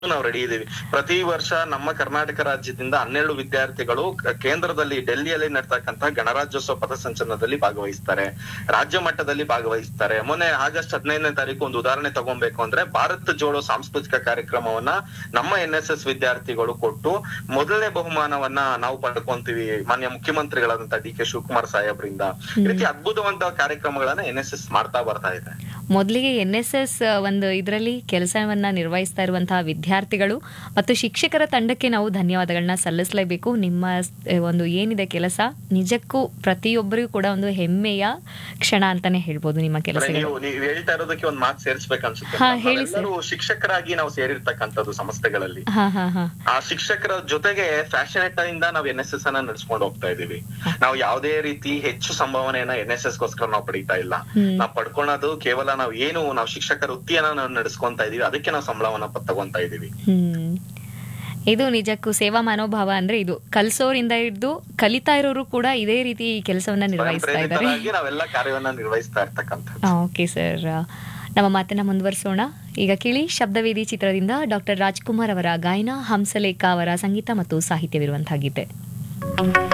ನಾವು ರೆಡಿ ಇದೀವಿ ಪ್ರತಿ ವರ್ಷ ನಮ್ಮ ಕರ್ನಾಟಕ ರಾಜ್ಯದಿಂದ ಹನ್ನೆರಡು ವಿದ್ಯಾರ್ಥಿಗಳು ಕ- ಕೇಂದ್ರದಲ್ಲಿ ಡೆಲ್ಲಿಯಲ್ಲಿ ನಡ್ತಕ್ಕಂತಹ ಗಣರಾಜ್ಯೋತ್ಸವ ಪಥಸಂಚಲನದಲ್ಲಿ ಭಾಗವಹಿಸ್ತಾರೆ ರಾಜ್ಯ ಮಟ್ಟದಲ್ಲಿ ಭಾಗವಹಿಸ್ತಾರೆ ಮೊನ್ನೆ ಆಗಸ್ಟ್ ಹದಿನೈದನೇ ತಾರೀಕು ಒಂದು ಉದಾಹರಣೆ ತಗೊಬೇಕು ಅಂದ್ರೆ ಭಾರತ್ ಜೋಡೋ ಸಾಂಸ್ಕೃತಿಕ ಕಾರ್ಯಕ್ರಮವನ್ನ ನಮ್ಮ ಎನ್ ಎಸ್ ಎಸ್ ವಿದ್ಯಾರ್ಥಿಗಳು ಕೊಟ್ಟು ಮೊದಲನೇ ಬಹುಮಾನವನ್ನ ನಾವು ಪಡ್ಕೊಂತೀವಿ ಮಾನ್ಯ ಮುಖ್ಯಮಂತ್ರಿಗಳಾದಂತ ಡಿ ಕೆ ಶಿವಕುಮಾರ್ ಸಾಹೇಬ್ರಿಂದ ಈ ರೀತಿ ಅದ್ಭುತವಂತ ಕಾರ್ಯಕ್ರಮಗಳನ್ನ ಎನ್ ಎಸ್ ಎಸ್ ಮಾಡ್ತಾ ಬರ್ತಾ ಇದೆ ಮೊದಲಿಗೆ ಎನ್ ಎಸ್ ಎಸ್ ಒಂದು ಇದರಲ್ಲಿ ಕೆಲಸವನ್ನ ನಿರ್ವಹಿಸ್ತಾ ಇರುವಂತಹ ವಿದ್ಯಾರ್ಥಿಗಳು ಮತ್ತು ಶಿಕ್ಷಕರ ತಂಡಕ್ಕೆ ನಾವು ಧನ್ಯವಾದಗಳನ್ನ ಸಲ್ಲಿಸಲೇಬೇಕು ನಿಮ್ಮ ಸ್- ಒಂದು ಏನಿದೆ ಕೆಲಸ ನಿಜಕ್ಕೂ ಪ್ರತಿಯೊಬ್ಬರಿಗೂ ಕೂಡ ಒಂದು ಹೆಮ್ಮೆಯ ಕ್ಷಣ ಅಂತಾನೆ ಹೇಳ್ಬೋದು ನಿಮ್ಮ ಅಂದ್ರೆ ಕೆಲಸಗಳು ನೀವು ನೀವು ಹೇಳ್ತಾ ಇರೋದಕ್ಕೆ ಒಂದ್ ಮಾತು ಸೇರಿಸ್ಬೇಕನ್ಸುತ್ತೆ ಹಾ, ಹೇಳಿ ಸರ್. ನಾವೆಲ್ಲರೂ ಶಿಕ್ಷಕರಾಗಿ ನಾವು ಸೇರಿರ್ತಕ್ಕಂಥದ್ದು ಸಂಸ್ಥೆಗಳಲ್ಲಿ ಹಾ ಹಾ ಹಾ ಆ ಶಿಕ್ಷಕರ ಜೊತೆಗೆ ಫ್ಯಾಷನೇಟ್ ಇಂದ ನಾವು ಎನ್ ಎಸ್ ಎಸ್ ಅನ್ನ ನಡೆಸ್ಕೊಂಡು ಹೋಗ್ತಾ ಇದೀವಿ ನಾವು ಯಾವುದೇ ರೀತಿ ಹೆಚ್ಚು ಸಂಭಾವನೆಯನ್ನ ಎನ್ ಎಸ್ ಎಸ್ ಗೋಸ್ಕರ ನಾವು ಪಡೀತಾ ಇಲ್ಲ ಹ್ಮ್. ನಾವು ಪಡ್ಕೊಳೋದು ಕೇವಲ ನಾವು ಏನು ನಾವು ಶಿಕ್ಷಕರ ವೃತ್ತಿಯನ್ನ ನಾವು ನಡೆಸ್ಕೊಂತ ಇದೀವಿ ಅದಕ್ಕೆ ನಾವು ಸಂಬಳವನ್ನ ಪ- ತಗೊಂತಾ ಇದೀವಿ ಹ್ಮ್ ಇದು ನಿಜಕ್ಕೂ ಸೇವಾ ಮನೋಭಾವ ಅಂದ್ರೆ ಇದು ಕಲಿಸೋರಿಂದ ಹಿಡಿದು ಕಲಿತಾ ಇರೋರು ಕೂಡ ಇದೇ ರೀತಿ ಈ ಕೆಲಸವನ್ನ ನಿರ್ವಹಿಸ್ತಾ ಇದ್ದಾರೆ ಪ್ರೇರಿತರಾಗಿ ನಾವೆಲ್ಲ ಕಾರ್ಯವನ್ನ ನಿರ್ವಹಿಸ್ತಾ ಇರ್ತಕ್ಕಂಥದ್ದು ಓಕೆ ಸರ್ ನಮ್ಮ ಮಾತನ್ನ ಮುಂದುವರಿಸೋಣ ಈಗ ಕೇಳಿ ಶಬ್ದವೇದಿ ಚಿತ್ರದಿಂದ ಡಾಕ್ಟರ್ ರಾಜ್ಕುಮಾರ್ ಅವರ ಗಾಯನ ಹಂಸಲೇಖ ಅವರ ಸಂಗೀತ ಮತ್ತು ಸಾಹಿತ್ಯವಿರುವಂತಹ ಗೀತೆ